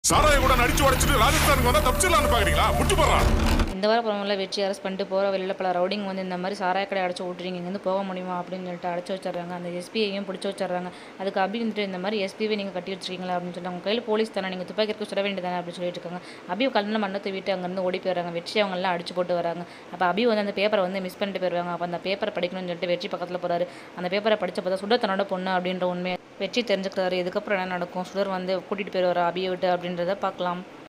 சாராய கூட நடிச்சு உடைச்சிட்டு ராஜஸ்தானுக்கு வந்தா தப்பிச்சிடலாம்னு பாக்குறீங்களா முட்டு போடுறான் இந்த வார படமெல்லாம் வெற்றி அரெஸ்ட் பண்ணிட்டு போகிற வெளியில் பல ரவுடிங் வந்து இந்த மாதிரி சாராய கடை அடைச்சி விட்றீங்க இங்கேருந்து போக முடியுமா அப்படின்னு சொல்லிட்டு அடைச்சி வச்சிடுறாங்க அந்த எஸ்பியையும் பிடிச்சி வச்சிடுறாங்க அதுக்கு அபி வந்துட்டு இந்த மாதிரி எஸ்பியை நீங்கள் கட்டி வச்சிருக்கீங்களா அப்படின்னு சொல்லிட்டு அவங்க கையில் போலீஸ் தானே நீங்கள் துப்பாக்கி இருக்க சுட வேண்டியதானே அப்படின்னு சொல்லிட்டு இருக்காங்க அபி கல்லில் மண்ணத்தை விட்டு அங்கேருந்து ஓடி போயிடுறாங்க வெற்றி அவங்கெல்லாம் அடிச்சு போட்டு வராங்க அப்போ அபி வந்து அந்த பேப்பரை வந்து மிஸ் பண்ணிட்டு போயிடுவாங்க அப்போ அந்த பேப்பரை படிக்கணும்னு சொல்லிட்டு வெற்றி பக்கத்தில் போகிறாரு அந்த பேப்பரை படிச்ச பார்த்தா சுடர் தன்னோட பொண்ணு அப்படின்ற உண்மையை வெற்றி தெரிஞ்சுக்கிறாரு இதுக்கப்புறம் என்ன நடக்கும் சுடர் வந்து கூட்டிகிட்டு போயிடுவார் அபியை விட்டு அப்படின்றத பார்க்கலாம்